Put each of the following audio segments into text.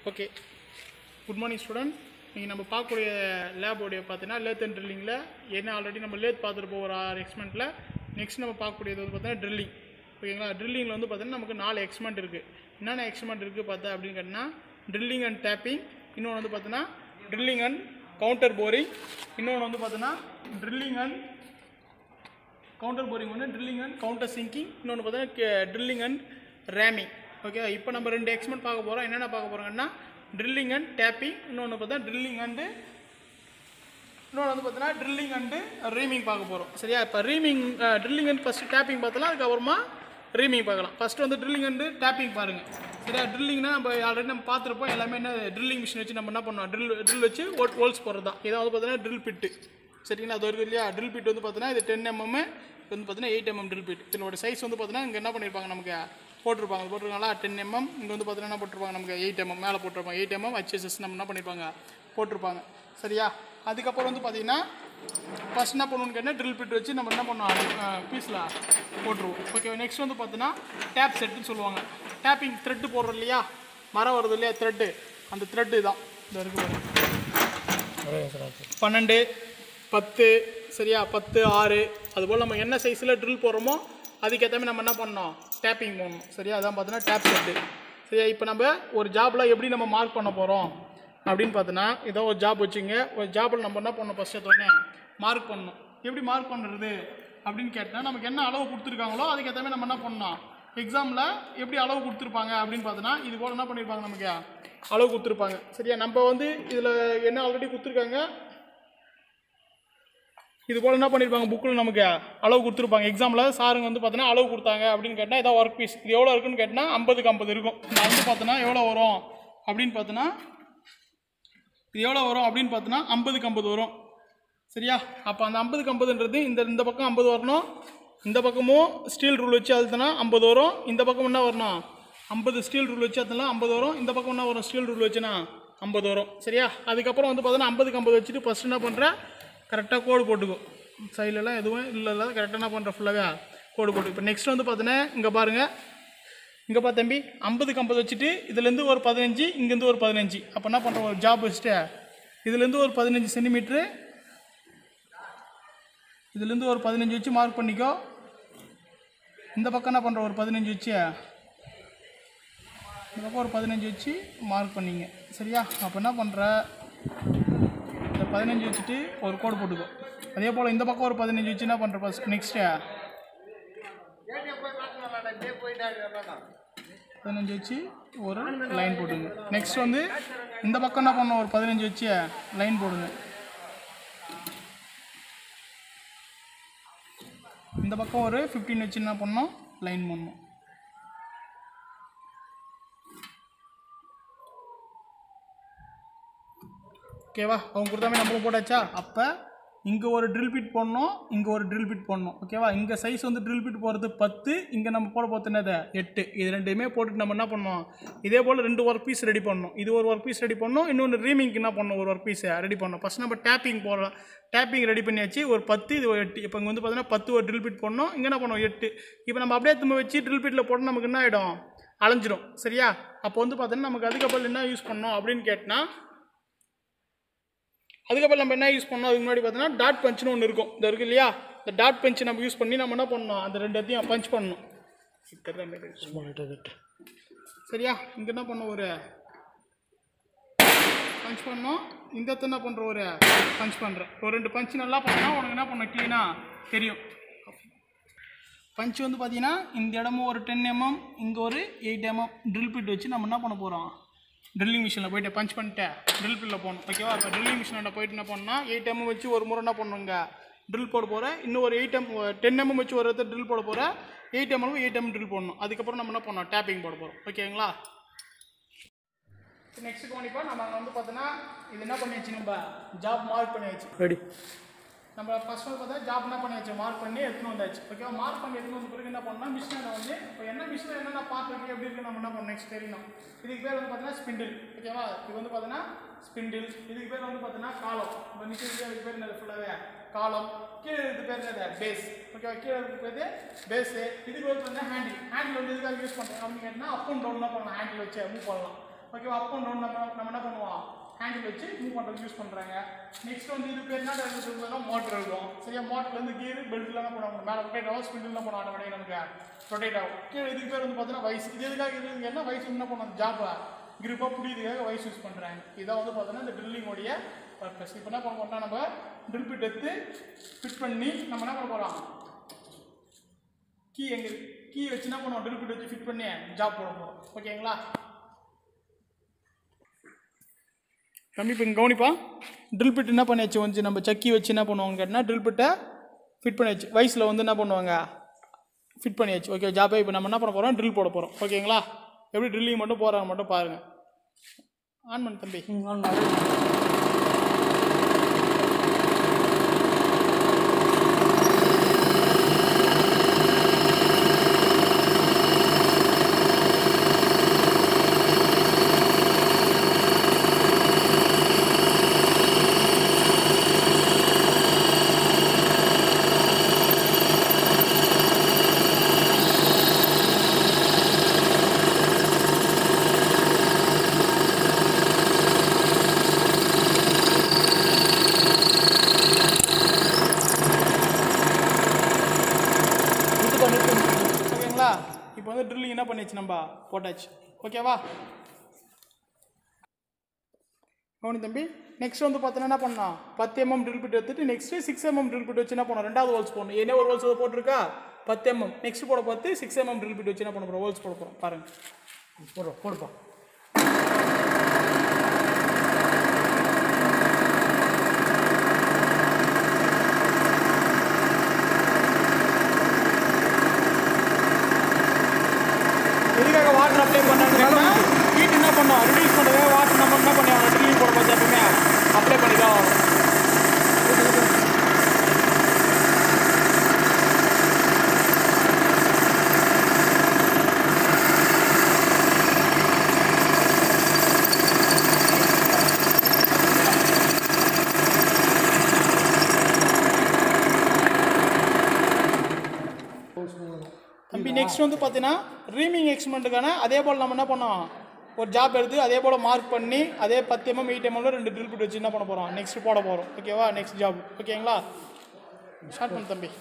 okay good morning student நீங்கள் நம்ம பார்க்கக்கூடிய லேபோடைய பார்த்தீங்கன்னா லேத் அண்ட் ட்ரில்லிங்கில் என்ன ஆல்ரெடி நம்ம லேத் பார்த்துருப்போம் ஒரு ஆறு எக்ஸ்மெண்ட்டில் நெக்ஸ்ட் நம்ம பார்க்கக்கூடியது வந்து பார்த்தீங்கன்னா ட்ரில்லிங் ஓகேங்களா ட்ரில்லிங்கில் வந்து பார்த்தீங்கன்னா நமக்கு நாலு எக்ஸ்மெண்ட் இருக்குது என்னென்ன எக்ஸ்மெண்ட் இருக்குது பார்த்தா அப்படின்னு கேட்டிங்கன்னா ட்ரில்லிங் அண்ட் டேப்பிங் இன்னொன்று வந்து பார்த்தீங்கன்னா ட்ரில்லிங் அண்ட் கவுண்டர் போரிங் இன்னொன்று வந்து பார்த்தீங்கன்னா ட்ரில்லிங் அண்ட் கவுண்டர் போரிங் ஒன்று ட்ரில்லிங் அண்ட் கவுண்டர் சிங்கிங் இன்னொன்று பார்த்தீங்கன்னா ட்ரில்லிங் அண்ட் ரேமிங் ஓகே இப்போ நம்ம ரெண்டு எக்ஸ்மெண்ட் பார்க்க போகிறோம் என்னென்ன பார்க்க போகிறோங்கன்னா ட்ரில்லிங் அண்ட் டேப்பிங் இன்னொன்று பார்த்தா ட்ரில்லிங் அண்டு இன்னொன்று வந்து பார்த்தீங்கன்னா ட்ரில்லிங் அண்டு ரீமிங் பார்க்க போகிறோம் சரியா இப்போ reaming drilling and first tapping பார்த்தலாம் அதுக்கப்புறமா ரீமிங் பார்க்கலாம் ஃபஸ்ட்டு வந்து ட்ரில்லிங் அண்டு டேப்பிங் பாருங்கள் சரியா ட்ரில்லிங்னா நம்ம ஆல்ரெடி நம்ம பார்த்துருப்போம் எல்லாமே என்ன ட்ரில்லிங் மிஷின் வச்சு நம்ம என்ன பண்ணோம் ட்ரில் ட்ரில் வச்சு ஓட் ஹோல்ஸ் போடுறது தான் இதை வந்து பார்த்தீங்கன்னா ட்ரில் பிட்டு சரிங்களா அது வரைக்கும் இல்லையா ட்ரில் பிட் வந்து பார்த்தீங்கன்னா இது டென் எம்எம் இது வந்து பார்த்தீங்கன்னா எயிட் எம்எம் ட்ரில் பிட் இதனோட சைஸ் வந்து பார்த்தீங்கன்னா இங்கே என்ன பண்ணியிருப்பாங்க நமக்கு போட்டிருப்பாங்க இது போட்டிருக்காங்களா டென் எம்எம் இங்கே வந்து பார்த்தீங்கன்னா என்ன போட்டிருப்பாங்க நமக்கு எயிட் எம்எம் மேலே போட்டிருப்பாங்க எயிட் எம்எம் ஹெச்எஸ்எஸ் நம்ம என்ன பண்ணியிருப்பாங்க போட்டிருப்பாங்க சரியா அதுக்கப்புறம் வந்து பார்த்தீங்கன்னா ஃபஸ்ட் என்ன பண்ணுவோம்னு கேட்டால் ட்ரில் பிட் வச்சு நம்ம என்ன பண்ணுவோம் பீஸில் போட்டுருவோம் ஓகே நெக்ஸ்ட் வந்து பார்த்தீங்கன்னா டேப் செட்டுன்னு சொல்லுவாங்க டேப்பிங் த்ரெட்டு போடுறோம் இல்லையா மரம் வருது இல்லையா த்ரெட்டு அந்த த்ரெட்டு தான் இந்த இருக்கு பாருங்க பன்னெண்டு பத்து சரியா பத்து ஆறு அதுபோல் நம்ம என்ன சைஸில் ட்ரில் போடுறோமோ அதுக்கேற்ற மாதிரி நம்ம என்ன பண்ணோம் டேப்பிங் போடணும் சரியா அதான் பார்த்தீங்கன்னா டேப் செட்டு சரியா இப்போ நம்ம ஒரு ஜாபில் எப்படி நம்ம மார்க் பண்ண போகிறோம் அப்படின்னு பார்த்தோன்னா ஏதோ ஒரு ஜாப் வச்சுங்க ஒரு ஜாபில் நம்ம என்ன பண்ணணும் ஃபஸ்ட் எடுத்தோடனே மார்க் பண்ணணும் எப்படி மார்க் பண்ணுறது அப்படின்னு கேட்டால் நமக்கு என்ன அளவு கொடுத்துருக்காங்களோ அதுக்கேற்ற மாதிரி நம்ம என்ன பண்ணணும் எக்ஸாமில் எப்படி அளவு கொடுத்துருப்பாங்க அப்படின்னு பார்த்தோன்னா இது போல் என்ன பண்ணியிருப்பாங்க நமக்கு அளவு கொடுத்துருப்பாங்க சரியா நம்ம வந்து இதில் என்ன ஆல்ரெடி கொடுத்துருக்காங்க இது போல் என்ன பண்ணியிருப்பாங்க புக்கில் நமக்கு அளவு கொடுத்துருப்பாங்க எக்ஸாமில் சாருங்க வந்து பார்த்தோன்னா அளவு கொடுத்தாங்க அப்படின்னு கேட்டால் இதான் ஒர்க் பீஸ் இது எவ்வளோ இருக்குன்னு கேட்டால் ஐம்பதுக்கு ஐம்பது இருக்கும் இந்த வந்து பார்த்தோன்னா எவ்வளோ வரும் அப்படின்னு பார்த்தோன்னா இது எவ்வளோ வரும் அப்படின்னு பார்த்தோன்னா ஐம்பதுக்கு ஐம்பது வரும் சரியா அப்போ அந்த ஐம்பதுக்கு ஐம்பதுன்றது இந்த இந்த பக்கம் ஐம்பது வரணும் இந்த பக்கமும் ஸ்டீல் ரூல் வச்சு அழுத்தினா ஐம்பது வரும் இந்த பக்கம் என்ன வரணும் ஐம்பது ஸ்டீல் ரூல் வச்சு அழுத்தினா ஐம்பது வரும் இந்த பக்கம் என்ன வரும் ஸ்டீல் ரூல் வச்சுனா ஐம்பது வரும் சரியா அதுக்கப்புறம் வந்து பார்த்தோன்னா ஐம்பதுக்கு ஐம்பது வச்சுட்டு ஃபஸ்ட்டு என்ன பண்ணுறேன் கரெக்டாக கோடு போட்டுக்கோ சைட்லலாம் எதுவும் இல்லை இல்லை கரெக்டாக என்ன பண்ணுற ஃபுல்லாகவே கோடு போட்டு இப்போ நெக்ஸ்ட் வந்து பார்த்தோன்னா இங்கே பாருங்கள் இங்கே பா தம்பி ஐம்பதுக்கு ஐம்பது வச்சுட்டு இதுலேருந்து ஒரு பதினஞ்சு இங்கேருந்து ஒரு பதினஞ்சு அப்போ என்ன பண்ணுறோம் ஒரு ஜாப் வச்சுட்டு இதுலேருந்து ஒரு பதினஞ்சு சென்டிமீட்ரு இதுலேருந்து ஒரு பதினஞ்சு வச்சு மார்க் பண்ணிக்கோ இந்த பக்கம் என்ன பண்ணுற ஒரு பதினஞ்சு வச்சு இந்த பக்கம் ஒரு பதினஞ்சு வச்சு மார்க் பண்ணிங்க சரியா அப்போ என்ன பண்ணுற இந்த பதினஞ்சு வச்சுட்டு ஒரு கோடு போட்டுக்கோ அதே போல் இந்த பக்கம் ஒரு பதினஞ்சு வச்சு என்ன பண்ணுற ஃபஸ்ட் நெக்ஸ்ட்டு பதினஞ்சு வச்சு ஒரு லைன் போடுங்க நெக்ஸ்ட் வந்து இந்த பக்கம் என்ன பண்ணணும் ஒரு பதினஞ்சு வச்சு லைன் போடுங்க இந்த பக்கம் ஒரு ஃபிஃப்டீன் வச்சு என்ன பண்ணணும் லைன் பண்ணணும் ஓகேவா அவங்க கொடுத்தாமே நம்மளும் போட்டாச்சா அப்போ இங்கே ஒரு ட்ரில் பிட் போடணும் இங்கே ஒரு ட்ரில் பிட் போடணும் ஓகேவா இங்கே சைஸ் வந்து ட்ரில் பிட் போகிறது பத்து இங்கே நம்ம போட போகிறது என்னது எட்டு இது ரெண்டுமே போட்டுட்டு நம்ம என்ன பண்ணோம் இதே போல் ரெண்டு ஒர்க் பீஸ் ரெடி பண்ணணும் இது ஒரு ஒர்க் பீஸ் ரெடி பண்ணணும் இன்னொன்று ரீமிங்க்கு என்ன பண்ணணும் ஒரு ஒர்க் பீஸை ரெடி பண்ணணும் ஃபஸ்ட் நம்ம டேப்பிங் போடலாம் டேப்பிங் ரெடி பண்ணியாச்சு ஒரு பத்து இது ஒரு எட்டு இப்போ இங்கே வந்து பார்த்தீங்கன்னா பத்து ஒரு ட்ரில் பிட் போடணும் இங்கே என்ன பண்ணோம் எட்டு இப்போ நம்ம அப்படியே திரும்ப வச்சு ட்ரில் பிட்டில் போட்டால் நமக்கு என்ன ஆகிடும் அலைஞ்சிரும் சரியா அப்போ வந்து பார்த்தீங்கன்னா நமக்கு அதுக்கப்புறம் என்ன யூஸ் பண்ணோம் அப்படின்னு கேட்டால் அதுக்கப்புறம் நம்ம என்ன யூஸ் பண்ணோம் அதுக்கு முன்னாடி பார்த்தீங்கன்னா டாட் பஞ்சுன்னு ஒன்று இருக்கும் இந்த இருக்கு இல்லையா இந்த டாட் பஞ்ச் நம்ம யூஸ் பண்ணி நம்ம என்ன பண்ணணும் அந்த ரெண்டு இடத்தையும் பஞ்ச் பண்ணணும் சரியா இங்கே என்ன பண்ணோம் ஒரு பஞ்ச் பண்ணோம் இந்த இடத்த என்ன பண்ணுற ஒரு பஞ்ச் பண்ணுறேன் ஒரு ரெண்டு பஞ்ச் நல்லா பண்ணால் உனக்கு என்ன பண்ண க்ளீனாக தெரியும் பஞ்ச் வந்து பார்த்தீங்கன்னா இந்த இடமும் ஒரு டென் எம்எம் இங்கே ஒரு எயிட் எம்எம் ட்ரில் பிட் வச்சு நம்ம என்ன பண்ண போகிறோம் ட்ரில்லிங் மிஷினில் போயிட்டு பஞ்ச் பண்ணிட்டேன் ட்ரில் பில்லில் போகணும் ஓகேவா இப்போ ட்ரில்லிங் மிஷினில் போயிட்டு என்ன பண்ணால் எயிட் எம்எம் வச்சு ஒரு முறை என்ன பண்ணுங்க ட்ரில் போட போகிறேன் இன்னும் ஒரு எயிட் எம் டென் எம்எம் வச்சு ஒரு இடத்துல ட்ரில் போட போகிறேன் eight mm eight M drill போடணும் அதுக்கப்புறம் நம்ம என்ன பண்ணோம் டேப்பிங் போட போகிறோம் ஓகேங்களா நெக்ஸ்ட் கவனிப்பா நம்ம அங்கே வந்து பார்த்தோன்னா இது என்ன பண்ணியாச்சு நம்ம ஜாப் மார்க் பண்ணியாச்சு ரெடி நம்ம ஃபர்ஸ்ட் வந்து பார்த்தா ஜாப் என்ன பண்ணியாச்சு மார்க் பண்ணி எடுத்துன்னு வந்தாச்சு ஓகேவா மார்க் பண்ணி எடுத்துன்னு வந்த பிறகு என்ன பண்ணோம் மிஷினில் வந்து இப்போ என்ன மிஷினில் என்னென்ன பார்ட் இருக்கு எப்படி இருக்கு நம்ம என்ன பண்ணணும் நெக்ஸ்ட் தெரியணும் இதுக்கு பேர் வந்து பார்த்தீங்கன்னா ஸ்பிண்டில் ஓகேவா இது வந்து பார்த்தீங்கன்னா ஸ்பிண்டில் இதுக்கு பேர் வந்து பார்த்தீங்கன்னா காலம் இப்போ நிற்கிறது அதுக்கு பேர் என்னது ஃபுல்லாகவே காலம் கீழே இதுக்கு பேர் என்னது பேஸ் ஓகேவா கீழே இதுக்கு பேர் பேஸு இதுக்கு வந்து பார்த்தீங்கன்னா ஹேண்டில் ஹேண்டில் வந்து எதுக்காக யூஸ் பண்ணுறோம் அப்படின்னு கேட்டால் அப் அண்ட் டவுன் தான் பண்ணலாம் ஹேண்டில் வச்சு மூவ் பண்ணலாம் ஓகேவா அப் அண்ட் டவுன் நம்ம நம்ம என்ன பண்ணுவோம் ஹேண்டில் வச்சு மூவ் பண்ணுறதுக்கு யூஸ் பண்ணுறாங்க நெக்ஸ்ட் வந்து இது பேர் என்ன இருக்குதுன்னா மோட்டர் இருக்கும் சரியா மோட்டர்லேருந்து கீர் பெல்ட்லாம் என்ன பண்ணுவாங்க மேலே ரொட்டேட் ஆகும் ஸ்பிண்டில்லாம் பண்ணுவோம் ஆட்டோமேட்டிக் நமக்கு ரொட்டேட் ஆகும் கீழே இதுக்கு பேர் வந்து பார்த்தீங்கன்னா வயசு இது எதுக்காக இது இதுக்கு என்ன வயசு என்ன பண்ணுவோம் ஜாப்பா கிரிப்பாக புடியதுக்காக வயசு யூஸ் பண்ணுறாங்க இதான் வந்து பார்த்தீங்கன்னா இந்த ட்ரில்லிங்கோடைய பர்பஸ் இப்போ என்ன பண்ண போறோம்னா நம்ம ட்ரில் பிட் எடுத்து ஃபிட் பண்ணி நம்ம என்ன பண்ண போகிறோம் கீ எங்க கீ வச்சு என்ன பண்ணுவோம் ட்ரில் பிட் வச்சு ஃபிட் பண்ணி ஜாப் போட போகிறோம் ஓகேங்களா தம்பி இப்போ கவனிப்பா ட்ரில் பிட் என்ன பண்ணியாச்சு வந்து நம்ம சக்கி வச்சு என்ன பண்ணுவாங்க கேட்டால் ட்ரில் பிட்டை ஃபிட் பண்ணியாச்சு வயசில் வந்து என்ன பண்ணுவாங்க ஃபிட் பண்ணியாச்சு ஓகே ஜாப்பே இப்போ நம்ம என்ன பண்ண போகிறோம் ட்ரில் போட போகிறோம் ஓகேங்களா எப்படி ட்ரில்லிங் மட்டும் போகிறாங்க மட்டும் பாருங்கள் ஆன் பண்ணு தம்பி ஓகேங்களா இப்போ வந்து ட்ரில்லிங் என்ன பண்ணியாச்சு நம்ம போட்டாச்சு ஓகேவா கவனி தம்பி நெக்ஸ்ட் வந்து பார்த்தோன்னா என்ன பண்ணோம் பத்து எம்எம் ட்ரில் பிட் எடுத்துட்டு next six mm drill bit வச்சு என்ன பண்ணோம் ரெண்டாவது ஹோல்ஸ் போடணும் என்ன ஒரு ஹோல்ஸ் போட்டிருக்கா பத்து எம்எம் நெக்ஸ்ட் போட பார்த்து சிக்ஸ் எம்எம் ட்ரில் பிட் வச்சு என்ன பண்ண போகிறோம் ஹோல்ஸ் போட போகிறோம் பாருங்க போடுறோம் போடுப்பா எதுக்காக வாட்டர் அப்ளை பண்ணாங்கன்னா ஹீட் என்ன பண்ணோம் ரிலீஸ் பண்ணுறதுக்காக வாட்டர் நம்ம என்ன பண்ணி ட்ரில்லிங் போட பார்த்து எப்பவுமே அப்ளை பண்ணிக்கலாம் தம்பி நெக்ஸ்ட் வந்து பார்த்தீங்கன்னா ரீமிங் எக்ஸ்மெண்ட்டுக்கான அதே போல் நம்ம என்ன பண்ணோம் ஒரு ஜாப் எடுத்து அதே போல் மார்க் பண்ணி அதே பத்து எம்எம் எயிட் எம்எம்ல ரெண்டு ட்ரில் பிட் வச்சு என்ன பண்ண போகிறோம் நெக்ஸ்ட் போட போகிறோம் ஓகேவா நெக்ஸ்ட் ஜாப் ஓகேங்களா ஸ்டார்ட் பண்ணு தம்பி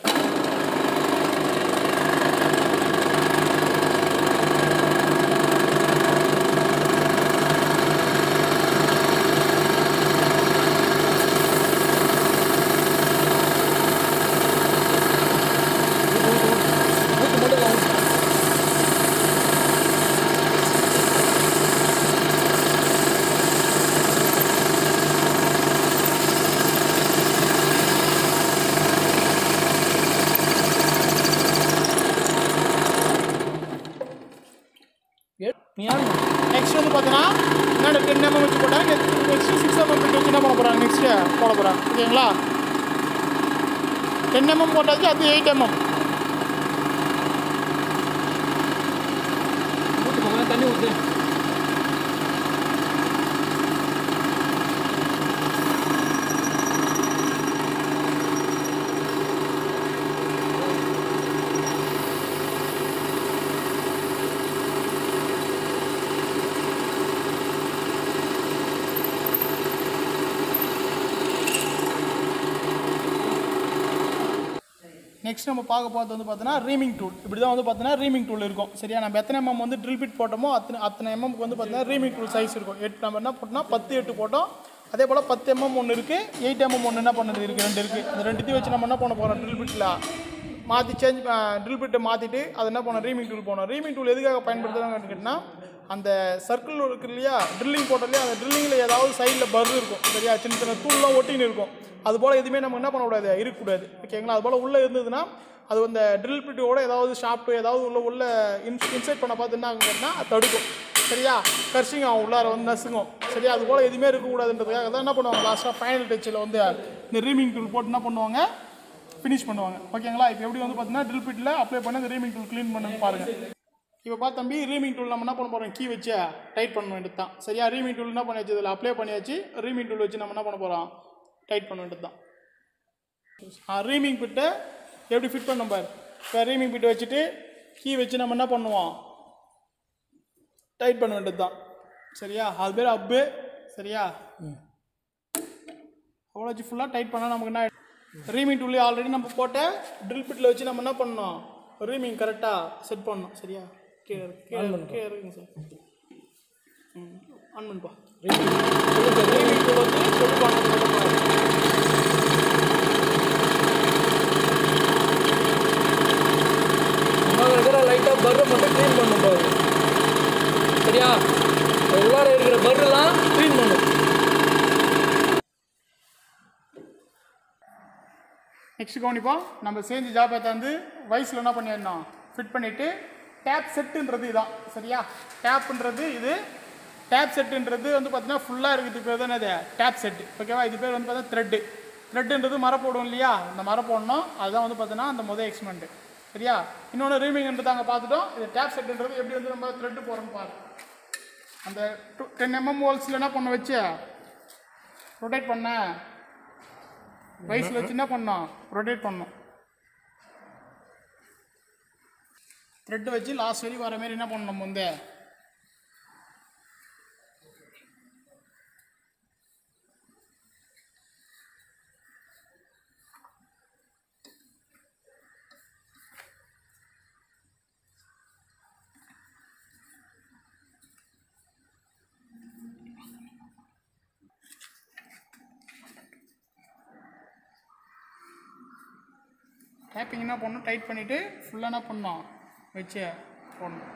நெக்ஸ்ட் வந்து பார்த்தீங்கன்னா என்ன டென் எம்எம் வச்சு போட்டாங்க நெக்ஸ்ட் சிக்ஸ் எம்எம் பிட் வச்சு என்ன பண்ண போகிறாங்க நெக்ஸ்ட் போட போகிறாங்க ஓகேங்களா டென் எம்எம் போட்டாச்சு அது எயிட் எம்எம் தண்ணி ஊற்று நெக்ஸ்ட் நம்ம பார்க்க போகிறது வந்து பார்த்தீங்கன்னா ரீமிங் டூல் இப்படி தான் வந்து பார்த்தீங்கன்னா ரீமிங் டூல் இருக்கும் சரியா நம்ம எத்தனை எம்எம் வந்து ட்ரில் பிட் போட்டோமோ அத்தனை அத்தனை எம்எம்க்கு வந்து பார்த்தீங்கன்னா ரீமிங் டூல் சைஸ் இருக்கும் எட்டு நம்ம என்ன போட்டோம்னா பத்து எட்டு போட்டோம் அதே போல் பத்து எம்எம் ஒன்று இருக்குது எயிட் எம்எம் ஒன்று என்ன பண்ணுறது இருக்குது ரெண்டு இருக்குது அந்த ரெண்டுத்தையும் வச்சு நம்ம என்ன பண்ண போகிறோம் ட்ரில் பிட்டில் மாற்றி சேஞ்ச் ட்ரில் பிட்டை மாற்றிட்டு அதை என்ன பண்ணோம் ரீமிங் டூல் போனோம் ரீமிங் டூல் எதுக்காக பயன்படுத்துறாங்கன்னு கேட்டிங்கன்னா அந்த சர்க்கிள் இருக்கு இல்லையா ட்ரில்லிங் போட்டோம் அந்த ட்ரில்லிங்கில் ஏதாவது சைடில் பர் இருக்கும் சரியா சின்ன சின்ன தூள்லாம் ஒட்டின்னு இருக்கும் அது போல் எதுவுமே நம்ம என்ன பண்ணக்கூடாது இருக்கக்கூடாது ஓகேங்களா அது போல் உள்ளே இருந்ததுன்னா அது அந்த ட்ரில் பிட்டோட ஏதாவது ஷாப்ட்டு ஏதாவது உள்ள உள்ள இன்ஸ் இன்சைட் பண்ண பார்த்து என்ன ஆகும் கேட்டிங்கன்னா அது தடுக்கும் சரியா கர்ஷிங் ஆகும் உள்ளார வந்து நசுங்கும் சரியா அது போல் எதுவுமே இருக்கக்கூடாதுன்றதுக்காக தான் என்ன பண்ணுவாங்க லாஸ்ட்டாக ஃபைனல் டச்சில் வந்து இந்த ரீமிங் டூல் போட்டு என்ன பண்ணுவாங்க ஃபினிஷ் பண்ணுவாங்க ஓகேங்களா இப்போ எப்படி வந்து பார்த்தீங்கன்னா ட்ரில் பிட்டில் அப்ளை பண்ணி அந்த ரீமிங் டூல் க்ளீன் பண்ண பாருங்கள் இப்போ பார்த்து தம்பி ரீமிங் டூல் நம்ம என்ன பண்ண போகிறோம் கீ வச்சு டைட் பண்ண வேண்டியது தான் சரியா ரீமிங் டூல் என்ன பண்ணியாச்சு இதில் அப்ளை பண்ணியாச்சு ரீமிங் டூல் வச்சு நம்ம என்ன பண்ண போகிறோம் டைட் பண்ண வேண்டியது தான் ரீமிங் பிட்டை எப்படி ஃபிட் பண்ண பாரு இப்போ ரீமிங் பிட்டை வச்சுட்டு கீ வச்சு நம்ம என்ன பண்ணுவோம் டைட் பண்ண வேண்டியது தான் சரியா அது பேர் அப்பு சரியா அவ்வளோ வச்சு ஃபுல்லாக டைட் பண்ணால் நமக்கு என்ன ரீமிங் டூலி ஆல்ரெடி நம்ம போட்ட ட்ரில் பிட்டில் வச்சு நம்ம என்ன பண்ணோம் ரீமிங் கரெக்டாக செட் பண்ணோம் சரியா கீழே இருக்கு கீழே இருக்கு, கீழே இருக்குங்க சார் ம் ஆன் பண்ணுப்பா ரீமிங் டூல் வந்து சொல்லுவாங்க நம்ம இருக்கிற லைட்டாக பர்ரை மட்டும் க்ளீன் பண்ணும் பாரு சரியா அது உள்ளார இருக்கிற பர்ரெல்லாம் க்ளீன் பண்ணும் நெக்ஸ்ட் கவனிப்போம் நம்ம செஞ்ச ஜாப் வந்து வயசில் என்ன பண்ணிடணும் ஃபிட் பண்ணிவிட்டு டேப் செட்டுன்றது இதான் சரியா டேப்ன்றது இது டேப் செட்டுன்றது வந்து பார்த்தீங்கன்னா ஃபுல்லாக இருக்கிறது பேர் தான் இது டேப் செட்டு ஓகேவா இது பேர் வந்து பார்த்தீங்கன்னா த்ரெட்டு த்ரெட்டுன்றது மரம் போடும் இல்லையா இந்த மரம் போடணும் அதுதான் வந்து பார்த்தீங்கன்னா அந்த முதல் எக்ஸ்மெண்ட்டு சரியா இன்னொன்று ரீமிங்ன்றது அங்கே பார்த்துட்டோம் இது டேப் செட்டுன்றது எப்படி வந்து நம்ம த்ரெட்டு போகிறோம்னு பாரு அந்த டென் எம்எம் ஹோல்ஸில் என்ன பண்ண வச்சு ரொட்டேட் பண்ண வயசில் வச்சு என்ன பண்ணோம் ரொட்டேட் பண்ணோம் த்ரெட் வச்சு லாஸ்ட் வரைக்கும் வர மாதிரி என்ன பண்ணணும் முந்தே டேப்பிங் என்ன பண்ணணும் டைட் பண்ணிவிட்டு ஃபுல்லாக என்ன பண்ணணும் வச்சு போடணும்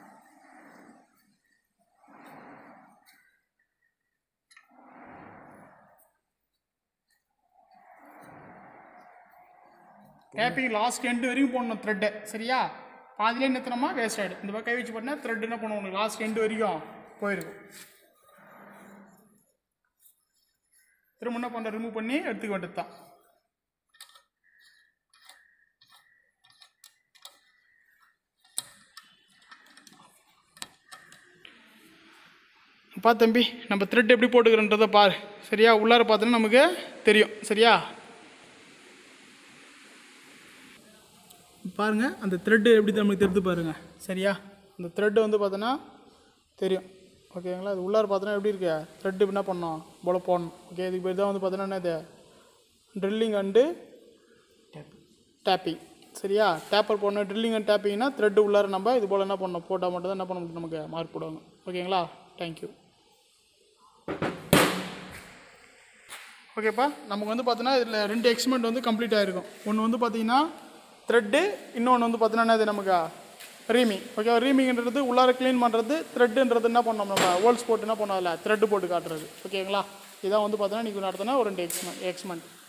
டேப்பிங் லாஸ்ட் எண்டு வரைக்கும் போடணும் த்ரெட்டை சரியா பாதிலே நிறுத்தினோமா வேஸ்ட் ஆகிடும் இந்த பக்கம் கை வச்சு போட்டால் த்ரெட் என்ன பண்ணுவோம் உங்களுக்கு லாஸ்ட் எண்டு வரைக்கும் போயிருக்கும் திரும்ப என்ன பண்ணுற ரிமூவ் பண்ணி எடுத்துக்க வேண்டியது தான் பா தம்பி நம்ம த்ரெட் எப்படி போட்டுக்கிறன்றதை பாரு சரியா உள்ளார பார்த்தோன்னா நமக்கு தெரியும் சரியா பாருங்க அந்த த்ரெட்டு எப்படி நமக்கு தெரிஞ்சு பாருங்க சரியா அந்த த்ரெட்டு வந்து பார்த்தோன்னா தெரியும் ஓகேங்களா அது உள்ளார பார்த்தோன்னா எப்படி இருக்கு த்ரெட்டு என்ன பண்ணோம் போல போடணும் ஓகே இதுக்கு பேர் தான் வந்து பார்த்தோன்னா என்னது ட்ரில்லிங் அண்டு டேப்பிங் சரியா டேப்பர் போடணும் ட்ரில்லிங் அண்ட் டேப்பிங்னா த்ரெட்டு உள்ளார நம்ம இது போல் என்ன பண்ணணும் போட்டால் மட்டும் தான் என்ன பண்ண முடியும் நமக்கு மார்க் போடுவாங்க ஓகேங்களா தேங்க்யூ ஓகேப்பா நமக்கு வந்து பார்த்தீங்கன்னா இதில் ரெண்டு எக்ஸ்மெண்ட் வந்து கம்ப்ளீட் ஆகிருக்கும் ஒன்று வந்து பார்த்தீங்கன்னா த்ரெட்டு இன்னொன்று வந்து பார்த்தீங்கன்னா இது நமக்கு ரீமிங் ஓகேவா ரீமிங்ன்றது உள்ளார க்ளீன் பண்ணுறது த்ரெட்டுன்றது என்ன பண்ணோம் நம்ம ஹோல்ஸ் போட்டு என்ன பண்ணோம் அதில் த்ரெட்டு போட்டு காட்டுறது ஓகேங்களா இதான் வந்து பார்த்தீங்கன்னா நீங்கள் நடத்தினா ஒரு ரெண்டு எக்ஸ்மெண்ட் எக்ஸ்மெண்ட்